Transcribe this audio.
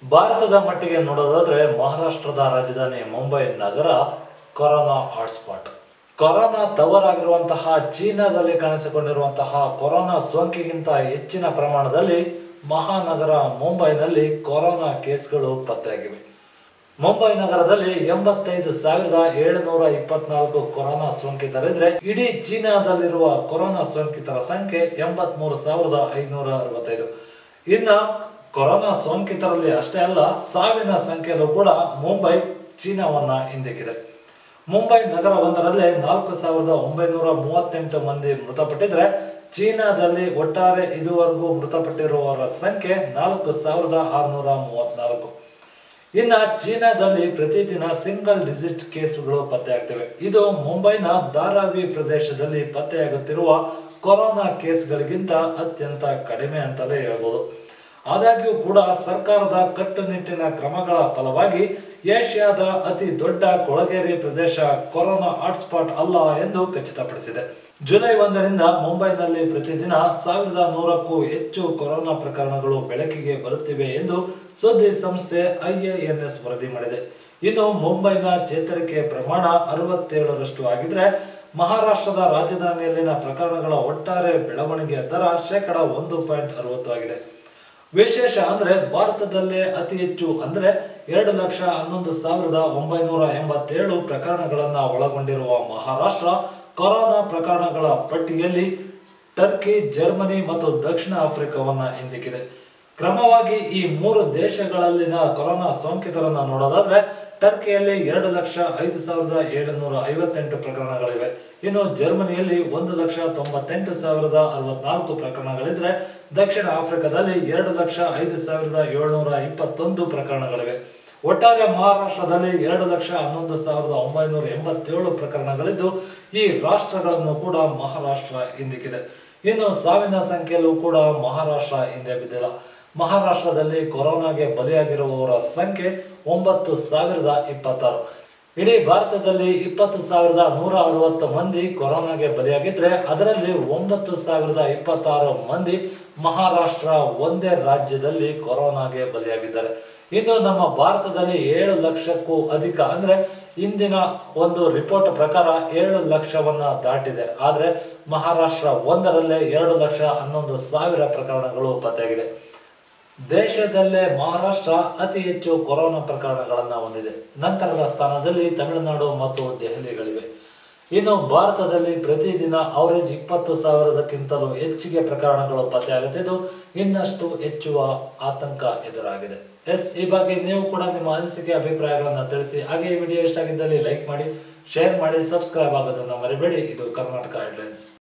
ಭಾರತದ ಮಟ್ಟಿಗೆ ನೋಡೋದಾದ್ರೆ ಮಹಾರಾಷ್ಟ್ರದ ರಾಜಧಾನಿ ಮುಂಬೈ ನಗರ ಕೊರೋನಾ ಹಾಟ್ಸ್ಪಾಟ್ ಕೊರೋನಾ ತವರಾಗಿರುವಂತಹ ಚೀನಾದಲ್ಲಿ ಕಾಣಿಸಿಕೊಂಡಿರುವಂತಹ ಕೊರೋನಾ ಸೋಂಕಿಗಿಂತ ಹೆಚ್ಚಿನ ಪ್ರಮಾಣದಲ್ಲಿ ಮಹಾನಗರ ಮುಂಬೈನಲ್ಲಿ ಕೊರೋನಾ ಕೇಸ್ಗಳು ಪತ್ತೆಯಾಗಿವೆ ಮುಂಬೈ ನಗರದಲ್ಲಿ ಎಂಬತ್ತೈದು ಸಾವಿರದ ಏಳುನೂರ ಇಪ್ಪತ್ನಾಲ್ಕು ಕೊರೋನಾ ಸೋಂಕಿತರಿದ್ರೆ ಇಡೀ ಚೀನಾದಲ್ಲಿರುವ ಕೊರೋನಾ ಸೋಂಕಿತರ ಸಂಖ್ಯೆ ಎಂಬತ್ಮೂರು ಸಾವಿರದ ಐನೂರ ಅರವತ್ತೈದು ಇನ್ನ ಕೊರೋನಾ ಸೋಂಕಿತರಲ್ಲಿ ಅಷ್ಟೇ ಅಲ್ಲ ಸಾವಿನ ಸಂಖ್ಯೆಯಲ್ಲೂ ಕೂಡ ಮುಂಬೈ ಚೀನಾವನ್ನ ಹಿಂದಿಕ್ಕಿದೆ ಮುಂಬೈ ನಗರ ಒಂದರಲ್ಲೇ ನಾಲ್ಕು ಸಾವಿರದ ಒಂಬೈನೂರ ಮೂವತ್ತೆಂಟು ಮಂದಿ ಮೃತಪಟ್ಟಿದ್ರೆ ಚೀನಾದಲ್ಲಿ ಒಟ್ಟಾರೆ ಇದುವರೆಗೂ ಮೃತಪಟ್ಟಿರುವವರ ಸಂಖ್ಯೆ ನಾಲ್ಕು ಸಾವಿರದ ಆರುನೂರ ಮೂವತ್ನಾಲ್ಕು ಇನ್ನ ಚೀನಾದಲ್ಲಿ ಪ್ರತಿದಿನ ಸಿಂಗಲ್ ಡಿಜಿಟ್ ಕೇಸುಗಳು ಪತ್ತೆಯಾಗ್ತಿವೆ ಇದು ಮುಂಬೈನ ಧಾರಾವಿ ಪ್ರದೇಶದಲ್ಲಿ ಪತ್ತೆಯಾಗುತ್ತಿರುವ ಕೊರೋನಾ ಕೇಸ್ಗಳಿಗಿಂತ ಅತ್ಯಂತ ಕಡಿಮೆ ಅಂತಲೇ ಹೇಳ್ಬೋದು ಆದಾಗ್ಯೂ ಕೂಡ ಸರ್ಕಾರದ ಕಟ್ಟುನಿಟ್ಟಿನ ಕ್ರಮಗಳ ಫಲವಾಗಿ ಏಷ್ಯಾದ ಅತಿ ದೊಡ್ಡ ಕೊಳಗೇರಿ ಪ್ರದೇಶ ಕೊರೋನಾ ಹಾಟ್ಸ್ಪಾಟ್ ಅಲ್ಲ ಎಂದು ಖಚಿತಪಡಿಸಿದೆ ಜುಲೈ ಒಂದರಿಂದ ಮುಂಬೈನಲ್ಲಿ ಪ್ರತಿದಿನ ಸಾವಿರದ ನೂರಕ್ಕೂ ಹೆಚ್ಚು ಕೊರೋನಾ ಪ್ರಕರಣಗಳು ಬೆಳಕಿಗೆ ಬರುತ್ತಿವೆ ಎಂದು ಸುದ್ದಿ ಸಂಸ್ಥೆ ಐಎಎನ್ಎಸ್ ವರದಿ ಮಾಡಿದೆ ಇನ್ನು ಮುಂಬೈನ ಚೇತರಿಕೆ ಪ್ರಮಾಣ ಅರವತ್ತೇಳರಷ್ಟು ಆಗಿದ್ರೆ ಮಹಾರಾಷ್ಟ್ರದ ರಾಜಧಾನಿಯಲ್ಲಿನ ಪ್ರಕರಣಗಳ ಒಟ್ಟಾರೆ ಬೆಳವಣಿಗೆಯ ದರ ಶೇಕಡ ಒಂದು ಪಾಯಿಂಟ್ ಅರವತ್ತು ಆಗಿದೆ ವಿಶೇಷ ಅಂದ್ರೆ ಭಾರತದಲ್ಲೇ ಅತಿ ಹೆಚ್ಚು ಅಂದ್ರೆ ಎರಡು ಲಕ್ಷ ಹನ್ನೊಂದು ಸಾವಿರದ ಒಂಬೈನೂರ ಎಂಬತ್ತೇಳು ಪ್ರಕರಣಗಳನ್ನ ಒಳಗೊಂಡಿರುವ ಮಹಾರಾಷ್ಟ್ರ ಕೊರೋನಾ ಪ್ರಕರಣಗಳ ಪಟ್ಟಿಯಲ್ಲಿ ಟರ್ಕಿ ಜರ್ಮನಿ ಮತ್ತು ದಕ್ಷಿಣ ಆಫ್ರಿಕಾವನ್ನ ಹಿಂದಿಕ್ಕಿದೆ ಕ್ರಮವಾಗಿ ಈ ಮೂರು ದೇಶಗಳಲ್ಲಿನ ಕೊರೋನಾ ಸೋಂಕಿತರನ್ನ ನೋಡೋದಾದ್ರೆ ಟರ್ಕಿಯಲ್ಲಿ ಎರಡು ಲಕ್ಷ ಐದು ಸಾವಿರದ ಏಳುನೂರ ಐವತ್ತೆಂಟು ಪ್ರಕರಣಗಳಿವೆ ಇನ್ನು ಜರ್ಮನಿಯಲ್ಲಿ ಒಂದು ಲಕ್ಷ ತೊಂಬತ್ತೆಂಟು ಸಾವಿರದ ಅರವತ್ನಾಲ್ಕು ಪ್ರಕರಣಗಳಿದ್ರೆ ದಕ್ಷಿಣ ಆಫ್ರಿಕಾದಲ್ಲಿ ಎರಡು ಲಕ್ಷ ಐದು ಸಾವಿರದ ಏಳುನೂರ ಇಪ್ಪತ್ತೊಂದು ಪ್ರಕರಣಗಳಿವೆ ಒಟ್ಟಾರೆ ಮಹಾರಾಷ್ಟ್ರದಲ್ಲಿ ಎರಡು ಲಕ್ಷ ಹನ್ನೊಂದು ಸಾವಿರದ ಒಂಬೈನೂರ ಎಂಬತ್ತೇಳು ಪ್ರಕರಣಗಳಿದ್ದು ಈ ರಾಷ್ಟ್ರಗಳನ್ನು ಕೂಡ ಮಹಾರಾಷ್ಟ್ರ ಹಿಂದಿಕ್ಕಿದೆ ಇನ್ನು ಸಾವಿನ ಸಂಖ್ಯೆಯಲ್ಲೂ ಕೂಡ ಮಹಾರಾಷ್ಟ್ರ ಹಿಂದೆ ಬಿದ್ದಿಲ್ಲ ಮಹಾರಾಷ್ಟ್ರದಲ್ಲಿ ಕೊರೋನಾಗೆ ಬಲಿಯಾಗಿರುವವರ ಸಂಖ್ಯೆ ಒಂಬತ್ತು ಸಾವಿರದ ಇಪ್ಪತ್ತಾರು ಇಡೀ ಭಾರತದಲ್ಲಿ ಇಪ್ಪತ್ತು ಸಾವಿರದ ನೂರ ಅರವತ್ತು ಮಂದಿ ಕೊರೋನಾಗೆ ಬಲಿಯಾಗಿದ್ರೆ ಅದರಲ್ಲಿ ಒಂಬತ್ತು ಸಾವಿರದ ಇಪ್ಪತ್ತಾರು ಮಂದಿ ಮಹಾರಾಷ್ಟ್ರ ಒಂದೇ ರಾಜ್ಯದಲ್ಲಿ ಕೊರೋನಾಗೆ ಬಲಿಯಾಗಿದ್ದಾರೆ ಇನ್ನು ನಮ್ಮ ಭಾರತದಲ್ಲಿ ಏಳು ಲಕ್ಷಕ್ಕೂ ಅಧಿಕ ಅಂದ್ರೆ ಇಂದಿನ ಒಂದು ರಿಪೋರ್ಟ್ ಪ್ರಕಾರ ಏಳು ಲಕ್ಷವನ್ನ ದಾಟಿದೆ ಆದ್ರೆ ಮಹಾರಾಷ್ಟ್ರ ಒಂದರಲ್ಲೇ ಎರಡು ಲಕ್ಷ ಹನ್ನೊಂದು ಸಾವಿರ ಪ್ರಕರಣಗಳು ಪತ್ತೆಯಾಗಿದೆ ದೇಶದಲ್ಲೇ ಮಹಾರಾಷ್ಟ್ರ ಅತಿ ಹೆಚ್ಚು ಕೊರೋನಾ ಪ್ರಕರಣಗಳನ್ನ ಹೊಂದಿದೆ ನಂತರದ ಸ್ಥಾನದಲ್ಲಿ ತಮಿಳುನಾಡು ಮತ್ತು ದೆಹಲಿಗಳಿವೆ ಇನ್ನು ಭಾರತದಲ್ಲಿ ಪ್ರತಿದಿನ ಅವರೇಜ್ ಇಪ್ಪತ್ತು ಸಾವಿರದಕ್ಕಿಂತಲೂ ಹೆಚ್ಚಿಗೆ ಪ್ರಕರಣಗಳು ಪತ್ತೆಯಾಗುತ್ತಿದ್ದು ಇನ್ನಷ್ಟು ಹೆಚ್ಚುವ ಆತಂಕ ಎದುರಾಗಿದೆ ಎಸ್ ಈ ಬಗ್ಗೆ ನೀವು ಕೂಡ ನಿಮ್ಮ ಅನಿಸಿಕೆ ಅಭಿಪ್ರಾಯಗಳನ್ನು ತಿಳಿಸಿ ಹಾಗೆ ಈ ವಿಡಿಯೋ ಇಷ್ಟ ಆಗಿದ್ದಲ್ಲಿ ಲೈಕ್ ಮಾಡಿ ಶೇರ್ ಮಾಡಿ ಸಬ್ಸ್ಕ್ರೈಬ್ ಆಗೋದನ್ನು ಮರಿಬೇಡಿ ಇದು ಕರ್ನಾಟಕ ಹೆಡ್ಲೈನ್ಸ್